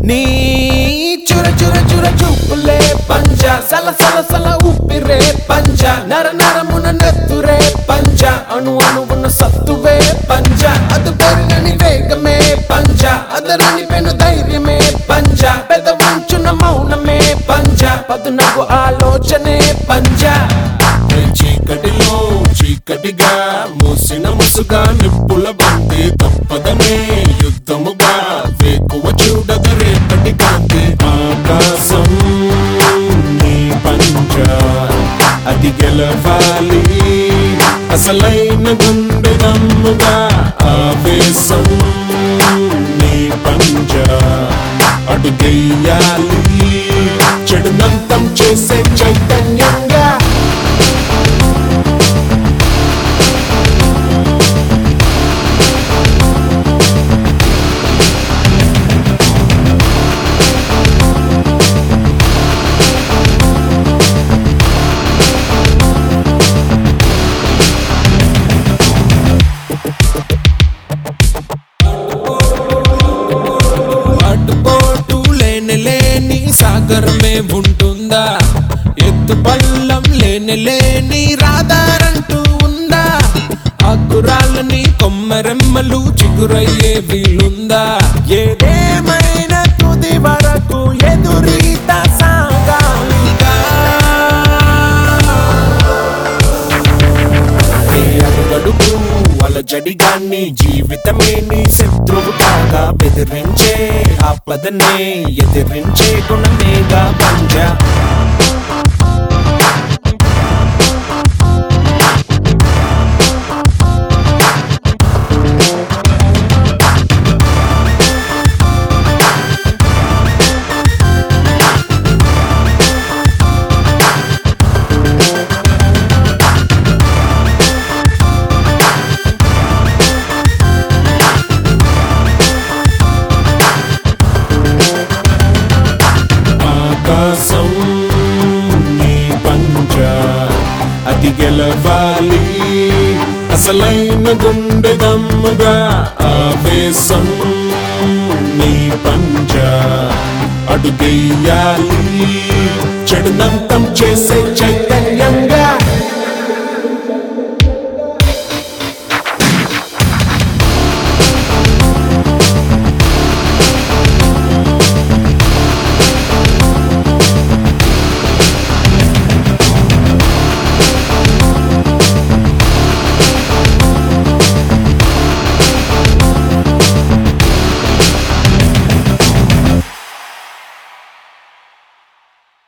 నీ చుర చుర చుర చూపులే పంజ సల సల సల ఊపిరే పంజ నర నరమున నెత్తురే పంజ అణు అణువున సత్తువే పంజ అది పెరుగని వేగమే పంజ అదరని పెను ధైర్యమే పంజ పెద ఉంచున మౌనమే పంజ పదునకు ఆలోచనే పంజ చీకటిలో చీకటిగా మూసిన ముసుగా నిప్పుల బంతి తప్పదనే యుద్ధముగా వేకువ చూడగ రేపటి కాంతి ఆకాశం నీ పంచ అది గెలవాలి అసలైన గుండె దమ్ముగా ఆవేశం నీ పంచ అడుగెయ్యాలి చెడునంతం చేసే చైతన్యంగా అడ్డుపోటు లేని లేని సాగరమే ఉంటుందా ఎత్తు పల్లం లేని లేని రాదారంటూ ఉందా అకురాలని కొమ్మరెమ్మలు చిగురయ్యే వీలుందా ఏదేమైనా తుది వరకు ఎదురీత సాగాలిగా ఏ అడుగడుగు అలజడిగాన్ని జీవితమే నీ శత్రువు కాగా బెదిరించే ఆపదనే ఎదిరించే గుణమేగా పంజ ఆకాశం నీ పంజ అది గెలవాలి అసలైన గుండె దమ్ముగా ఆవేశం నీ పంజ అడుగెయ్యాలి చెడునంతం చేసే చైతన్యం